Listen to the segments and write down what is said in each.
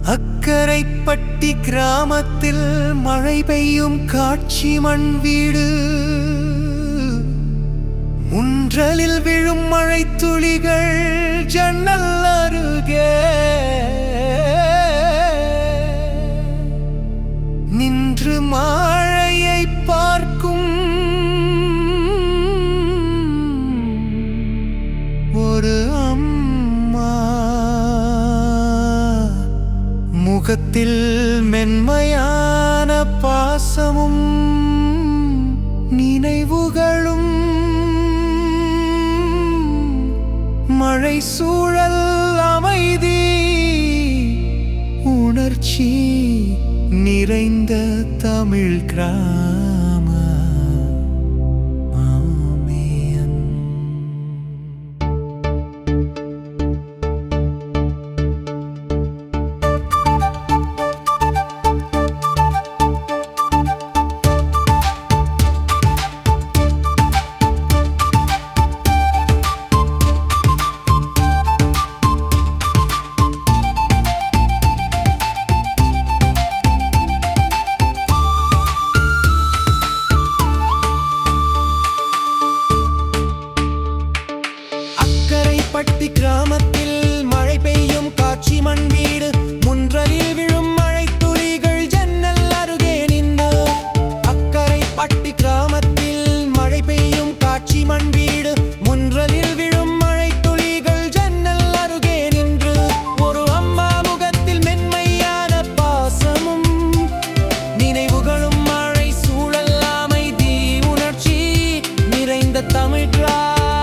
அக்கரைப்பட்டி கிராமத்தில் மழை பெய்யும் காட்சி மண் வீடு முன்றலில் விழும் மழை துளிகள் ஜன்னல் அருகே நின்று மழையை பார்க்கும் ஒரு அம்மா முகத்தில் மென்மையான பாசமும் நினைவுகளும் மழை சூழல் அமைதி உணர்ச்சி நிறைந்த தமிழ் கிராம மாமியன் அக்கரைப்பட்டி கிராமத்தில் மழை பெய்யும் காட்சி மண் வீடு முன்றலில் விழும் மழை துளிகள் ஜன்னல் அருகே நின்று அக்கரைப்பட்டி கிராமத்தில் மழை பெய்யும் காட்சி மண் வீடு முன்றலில் விழும் மழை துளிகள் ஜன்னல் அருகே நின்று ஒரு அம்மா முகத்தில் மென்மையான பாசமும் நினைவுகளும் மழை சூழல் அமைதி உணர்ச்சி நிறைந்த தமிழ் கிரா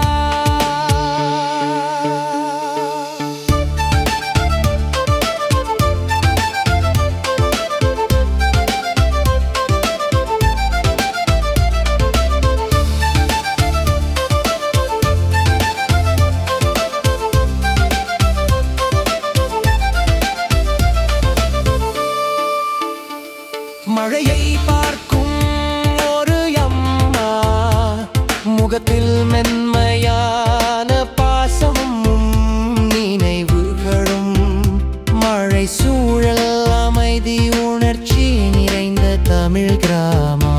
மழையை பார்க்கும் ஒரு அம்மா முகத்தில் மென்மையான பாசமும் நினைவுகளும் மழை சூழல் அமைதி உணர்ச்சி நிறைந்த தமிழ் கிராமா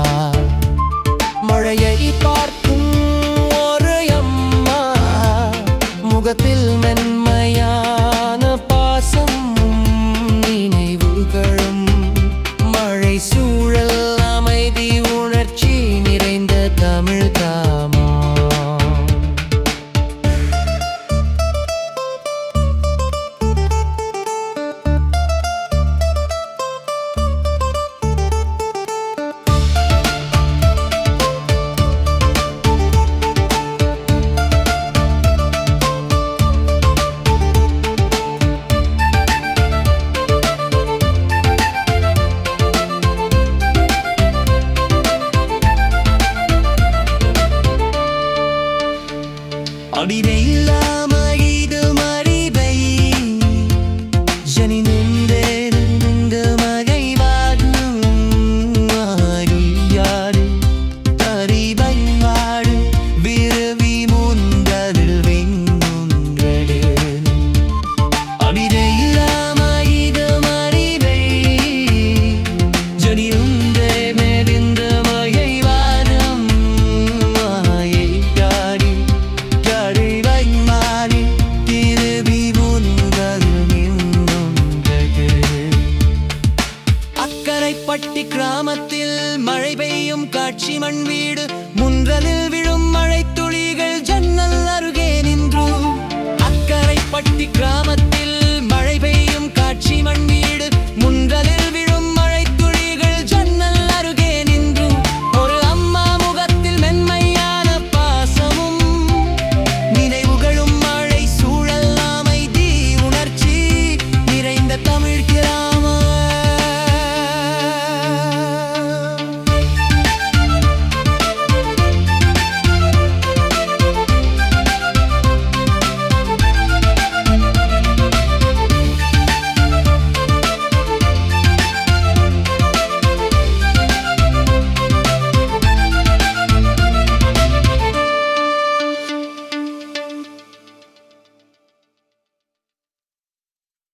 மழையை பார்க்கும் ஒரு அம்மா முகத்தில் மென்மையான பாசம் நினைவுகளும் மழை சூழல் அமைதி உணர்ச்சி நிறைந்த தமிழ் கிராமம் அடிமையில்லாம இது மறிவை ஜனி நின்றேன் நின்று மகை வாடும் யாரு தரிவை வாடு விரவி முந்ததில் வெங்குன்றடு அடிமையில்லாம இது மறிவை ஜனி உண்டே மெலிந்த மகை வாடும் மாயை யாரி கருவை மாறி திரும்பி முன்கள் நின்றுண்டது அக்கரைப்பட்டி கிராமத்தில் மழை பெய்யும் காட்சி மண் வீடு முன்றலில் விழும் மழை துளிகள் ஜன்னல் அருகே நின்று அக்கரைப்பட்டி கிராமத்தில்